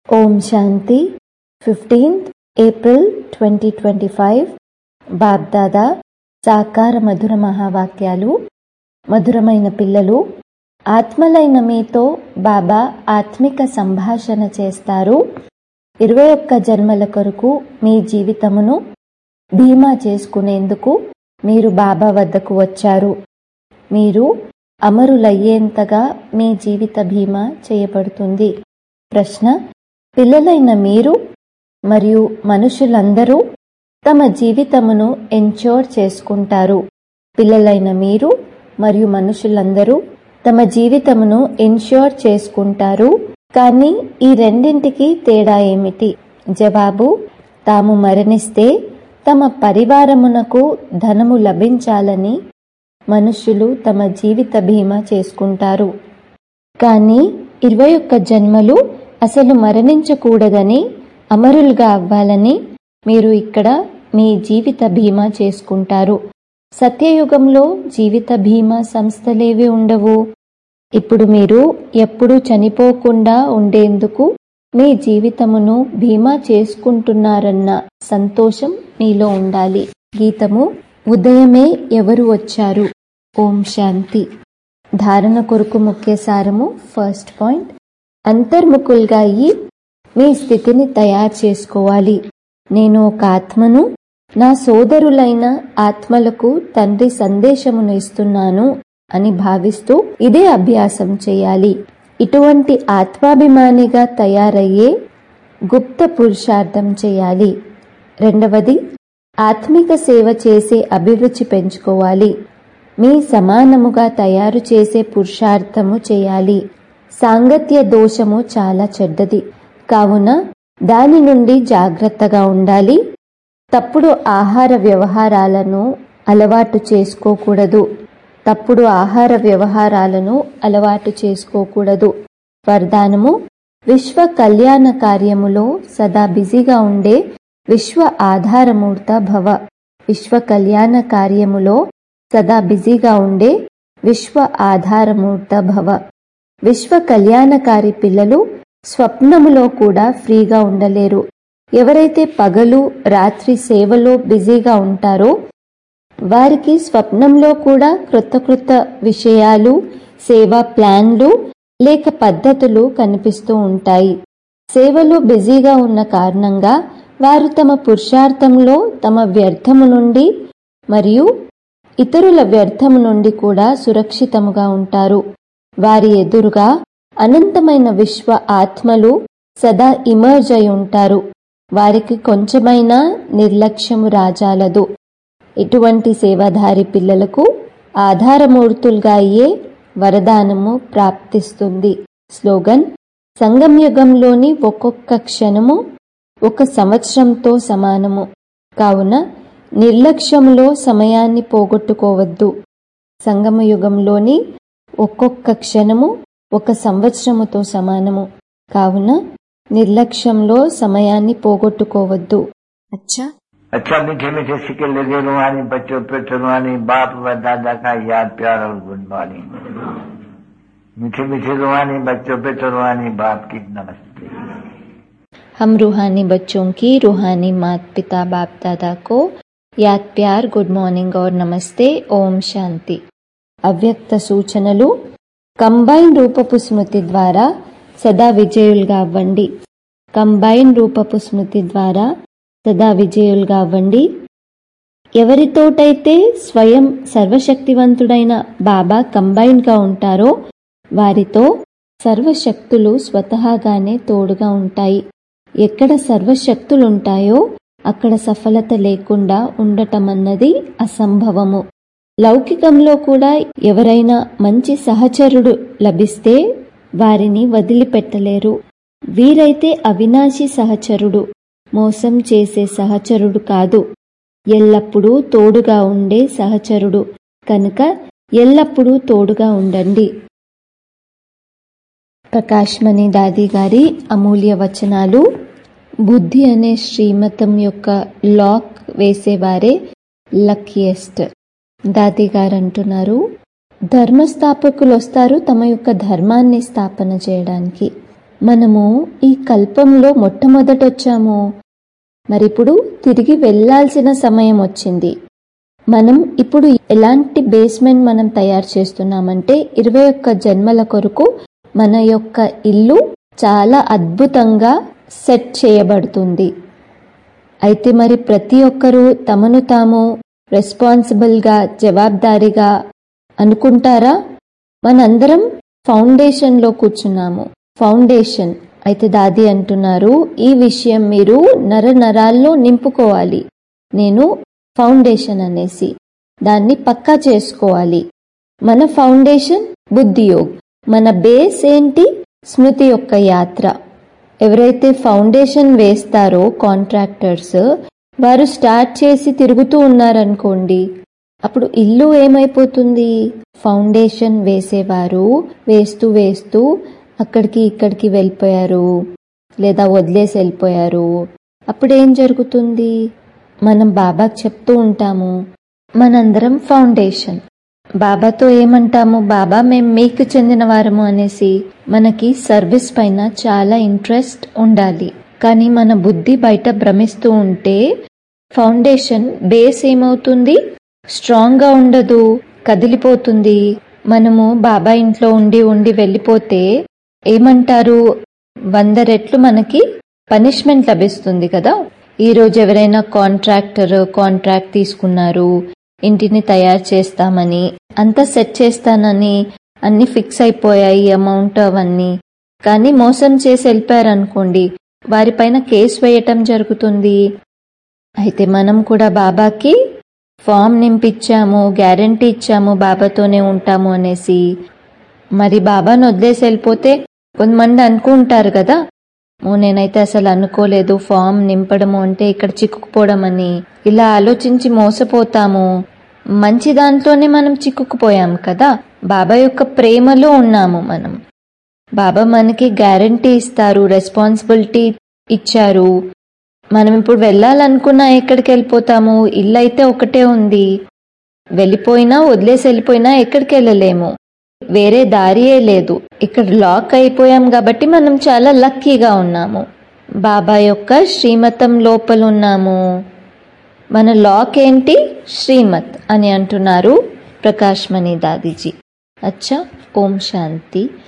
ఓం శాంతి fifteenth April twenty twenty five BapDada సాకార మధుర మహావాక్యాలు మధురమైన పిల్లలు ఆత్మలైన మీతో బాబా ఆత్మిక సంభాషణ చేస్తారు ఇరవై ఒక్క జన్మల కొరకు మీ జీవితమును బీమా చేసుకునేందుకు మీరు బాబా వద్దకు వచ్చారు మీరు అమరులయ్యేంతగా మీ జీవిత బీమా చేయబడుతుంది ప్రశ్న పిల్లలైన మీరు మరియు మనుషులందరూ తమ జీవితమును ఎన్షోర్ చేసుకుంటారు పిల్లలైన మీరు మరియు మనుషులందరూ తమ జీవితమును ఎన్షోర్ చేసుకుంటారు కానీ ఈ రెండింటికి తేడా ఏమిటి జవాబు తాము మరణిస్తే తమ పరివారమునకు ధనము లభించాలని మనుషులు తమ జీవిత బీమా చేసుకుంటారు కానీ ఇరవై ఒక్క జన్మలు అసలు మరణించకూడదని అమరులుగా అవ్వాలని మీరు ఇక్కడ మీ జీవిత బీమా చేసుకుంటారు సత్యయుగంలో జీవిత బీమా సంస్థలేవి ఉండవు ఇప్పుడు మీరు ఎప్పుడూ చనిపోకుండా ఉండేందుకు మీ జీవితమును బీమా చేసుకుంటున్నారన్న సంతోషం మీలో ఉండాలి గీతము ఉదయమే ఎవరు వచ్చారు ఓం శాంతి ధారణ కొరకు ముఖ్య సారము ఫస్ట్ పాయింట్ అంతర్ముఖులుగా అయ్యి మీ స్థితిని తయారు చేసుకోవాలి నేను ఒక ఆత్మను నా సోదరులైన ఆత్మలకు తండ్రి సందేశమును ఇస్తున్నాను అని భావిస్తూ ఇదే అభ్యాసం చేయాలి ఇటువంటి ఆత్మాభిమానిగా తయారయ్యే గుప్త పురుషార్థం చేయాలి రెండవది ఆత్మిక సేవ చేసే అభిరుచి పెంచుకోవాలి మీ సమానముగా తయారు చేసే పురుషార్థము చేయాలి సాంగత్య దోషము చాలా చెడ్డది కావున దాని నుండి జాగ్రత్తగా ఉండాలి తప్పుడు ఆహార వ్యవహారాలను అలవాటు చేసుకోకూడదు తప్పుడు ఆహార వ్యవహారాలను అలవాటు చేసుకోకూడదు వరదానము విశ్వ కళ్యాణ కార్యములో సదా బిజీగా ఉండే విశ్వ ఆధారమూర్త భవ విశ్వ కళ్యాణ కార్యములో సదా బిజీగా ఉండే విశ్వ ఆధారమూర్త భవ విశ్వ కళ్యాణకారి పిల్లలు స్వప్నములో కూడా ఫ్రీగా ఉండలేరు ఎవరైతే పగలు రాత్రి సేవలో బిజీగా ఉంటారో వారికి స్వప్నంలో కూడా క్రొత్త క్రొత్త విషయాలు సేవా ప్లాన్లు లేక పద్ధతులు కనిపిస్తూ ఉంటాయి సేవలో బిజీగా ఉన్న కారణంగా వారు తమ పురుషార్థంలో తమ వ్యర్థము నుండి మరియు ఇతరుల వ్యర్థము నుండి కూడా సురక్షితముగా ఉంటారు వారి ఎదురుగా అనంతమైన విశ్వ ఆత్మలు సదా ఇమర్జ్ అయి ఉంటారు వారికి కొంచెమైనా నిర్లక్ష్యము రాజాలదు ఇటువంటి సేవాధారి పిల్లలకు ఆధారమూర్తులుగా అయ్యే వరదానము ప్రాప్తిస్తుంది స్లోగన్ సంగంయుగంలోని ఒక్కొక్క క్షణము ఒక సంవత్సరంతో సమానము కావున నిర్లక్ష్యంలో సమయాన్ని పోగొట్టుకోవద్దు సంగమయుగంలోని ఒక్కొక్క క్షణము ఒక సంవత్సరముతో సమానము కావున నిర్లక్ష్యంలో సమయాన్ని పోగొట్టుకోవద్దు అచ్చా अच्छा मीठे मीठे सिक्के लगे रुहानी बच्चों पे रुहानी बाप व दादा का याद प्यार और गुड मॉर्निंग मीठे मीठे रुहानी बच्चों पे रुहानी बाप की नमस्ते हम रूहानी बच्चों की रूहानी माता पिता बाप दादा को యాద్ ప్యార్ గుడ్ మార్నింగ్ और నమస్తే ఓం శాంతి అవ్యక్త సూచనలు కంబైన్ రూపపు స్మృతి ద్వారా సదా విజయులుగా అవ్వండి కంబైన్ రూపపు స్మృతి ద్వారా సదా విజయులుగా అవ్వండి ఎవరితోటైతే స్వయం సర్వశక్తివంతుడైన బాబా కంబైన్గా ఉంటారో వారితో సర్వశక్తులు స్వతహాగానే తోడుగా ఉంటాయి ఎక్కడ సర్వశక్తులుంటాయో అక్కడ సఫలత లేకుండా ఉండటం అన్నది అసంభవము లౌకికంలో కూడా ఎవరైనా మంచి సహచరుడు లభిస్తే వారిని వదిలిపెట్టలేరు వీరైతే అవినాశి సహచరుడు మోసం చేసే సహచరుడు కాదు ఎల్లప్పుడూ తోడుగా ఉండే సహచరుడు కనుక ఎల్లప్పుడూ తోడుగా ఉండండి ప్రకాశ్మణి దాది గారి అమూల్య వచనాలు బుద్ధి అనే శ్రీమతం యొక్క లాక్ వేసేవారే లక్కీయెస్ట్ దాది గారు అంటున్నారు ధర్మస్థాపకులు వస్తారు తమ యొక్క ధర్మాన్ని స్థాపన చేయడానికి మనము ఈ కల్పంలో మొట్టమొదట వచ్చాము మరి ఇప్పుడు తిరిగి వెళ్ళాల్సిన సమయం వచ్చింది మనం ఇప్పుడు ఎలాంటి బేస్మెంట్ మనం తయారు చేస్తున్నామంటే ఇరవై ఒక్క జన్మల కొరకు మన యొక్క ఇల్లు చాలా అద్భుతంగా సెట్ చేయబడుతుంది అయితే మరి ప్రతి ఒక్కరూ తమను తాము రెస్పాన్సిబుల్గా జవాబుదారీగా అనుకుంటారా మనందరం ఫౌండేషన్లో కూర్చున్నాము ఫౌండేషన్ అయితే దాది అంటున్నారు ఈ విషయం మీరు నర నరాల్లో నింపుకోవాలి నేను ఫౌండేషన్ అనేసి దాన్ని పక్కా చేసుకోవాలి మన ఫౌండేషన్ బుద్ధియోగ్ మన బేస్ ఏంటి స్మృతి యొక్క యాత్ర ఎవరైతే ఫౌండేషన్ వేస్తారో కాంట్రాక్టర్స్ వారు స్టార్ట్ చేసి తిరుగుతూ ఉన్నారనుకోండి అప్పుడు ఇల్లు ఏమైపోతుంది ఫౌండేషన్ వేసేవారు వేస్తూ వేస్తూ అక్కడికి ఇక్కడికి వెళ్ళిపోయారు లేదా వదిలేసి వెళ్ళిపోయారు అప్పుడు ఏం జరుగుతుంది మనం బాబాకి చెప్తూ ఉంటాము మనందరం ఫౌండేషన్ బాబాతో ఏమంటాము బాబా మేము మీకు చెందిన వారము అనేసి మనకి సర్వీస్ పైన చాలా ఇంట్రెస్ట్ ఉండాలి కానీ మన బుద్ధి బయట భ్రమిస్తూ ఉంటే ఫౌండేషన్ బేస్ ఏమవుతుంది స్ట్రాంగ్గా ఉండదు కదిలిపోతుంది మనము బాబా ఇంట్లో ఉండి ఉండి వెళ్ళిపోతే ఏమంటారు వంద రెట్లు మనకి పనిష్మెంట్ లభిస్తుంది కదా ఈరోజు ఎవరైనా కాంట్రాక్టర్ కాంట్రాక్ట్ తీసుకున్నారు ఇంటిని తయారు చేస్తామని అంతా సెట్ చేస్తానని అన్ని ఫిక్స్ అయిపోయాయి అమౌంట్ అవన్నీ కానీ మోసం చేసి వెళ్ళిపోయారు అనుకోండి వారిపైన కేసు వేయటం జరుగుతుంది అయితే మనం కూడా బాబాకి ఫామ్ నింపించాము గ్యారంటీ ఇచ్చాము బాబాతోనే ఉంటాము అనేసి మరి బాబాను వదిలేసి వెళ్ళిపోతే కొంతమంది అనుకుంటారు కదా ఓ నేనైతే అసలు అనుకోలేదు ఫామ్ నింపడము అంటే ఇక్కడ చిక్కుకుపోవడం అని ఇలా ఆలోచించి మోసపోతాము మంచి దాంట్లోనే మనం చిక్కుకుపోయాం కదా బాబా యొక్క ప్రేమలో ఉన్నాము మనం బాబా మనకి గ్యారంటీ ఇస్తారు రెస్పాన్సిబిలిటీ ఇచ్చారు మనం ఇప్పుడు వెళ్ళాలనుకున్నా ఎక్కడికి వెళ్ళిపోతాము ఇల్లు అయితే ఒకటే ఉంది వెళ్ళిపోయినా వదిలేసి వెళ్ళిపోయినా ఎక్కడికి వెళ్ళలేము వేరే దారియే లేదు ఇక్కడ లాక్ అయిపోయాం కాబట్టి మనం చాలా లక్కీగా ఉన్నాము బాబా యొక్క శ్రీమతం లోపల ఉన్నాము మన లాక్ ఏంటి శ్రీమత్ అని అంటున్నారు ప్రకాష్ మణి దాదీజీ అచ్చా ఓం శాంతి